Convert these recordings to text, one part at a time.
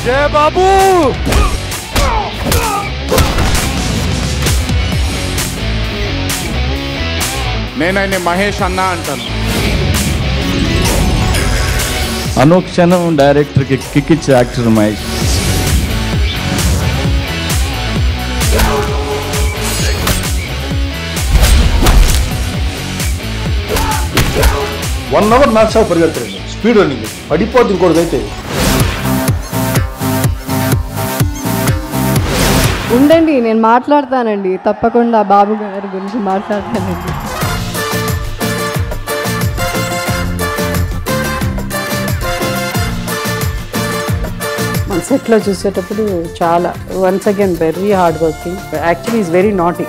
జయ బాబు నేను ఆయన మహేష్ అన్న అంటాను అనుక్షణం డైరెక్టర్కి కిక్ ఇచ్చే actor Mahesh one hour non stop పరిగెత్తారండి స్పీడ్ రన్నింగ్ పడిపోద్ది ఇంకోటిదైతే ఉండండి నేను మాట్లాడతానండి తప్పకుండా బాబు గారి గురించి మాట్లాడతానండి మన సెట్లో చూసేటప్పుడు చాలా once again very hard working actually is very naughty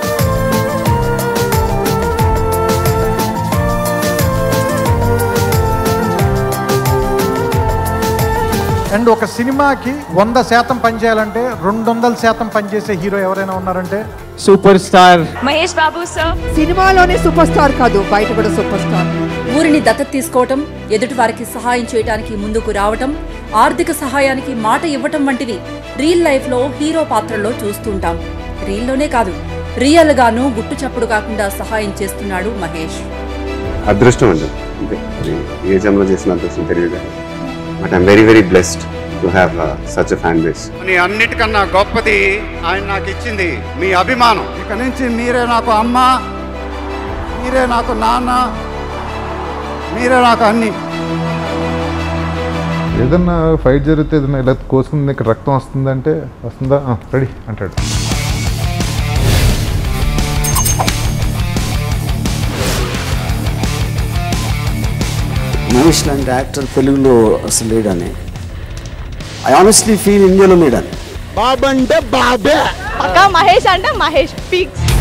and ఒక సినిమాకి వంద శాతం పనిచేయాలంటే రెండు వందల శాతం పనిచేసే హీరో ఎవరైనా ఉన్నారంటే super star Mahesh Babu sir సినిమాలోనే సూపర్ స్టార్ కాదు బయట కూడా సూపర్ స్టార్ ఊరిని దత్తత తీసుకోవటం ఎదుటి వారికి సహాయం చేయడానికి ముందుకు రావటం ఆర్థిక సహాయానికి మాట ఇవ్వటం వంటివి రియల్ లైఫ్ లో హీరో పాత్రల్లో చూస్తుంటాం రీల్లోనే కాదు రియల్ గాను గుట్టు చప్పుడు కాకుండా సహాయం చేస్తున్నాడు మహేష్ అదృష్టం అండి అంతే అది ఏ జన్మలో చేసిన అదృష్టం తెలియదు but I'm very very blessed to have such a fan base అని అన్నిటికన్నా గొప్పది ఆయన నాకు ఇచ్చింది మీ అభిమానం ఇక నుంచి మీరే నాకు అమ్మ మీరే నాకు నాన్న మీరే నాకు అన్ని ఏదన్నా ఫైట్ జరిగితే ఏదన్నా ఇలా కోసుకుని ఇక్కడ రక్తం వస్తుందంటే వస్తుందా రెడీ అంటాడు మహేష్ లాంటి యాక్టర్ తెలుగులో అసలు లేడని ఐ ఆనెస్ట్లీ ఫీల్ ఇండియాలో లేడని పక్కా మహేష్ అంటే మహేష్ ఫిక్స్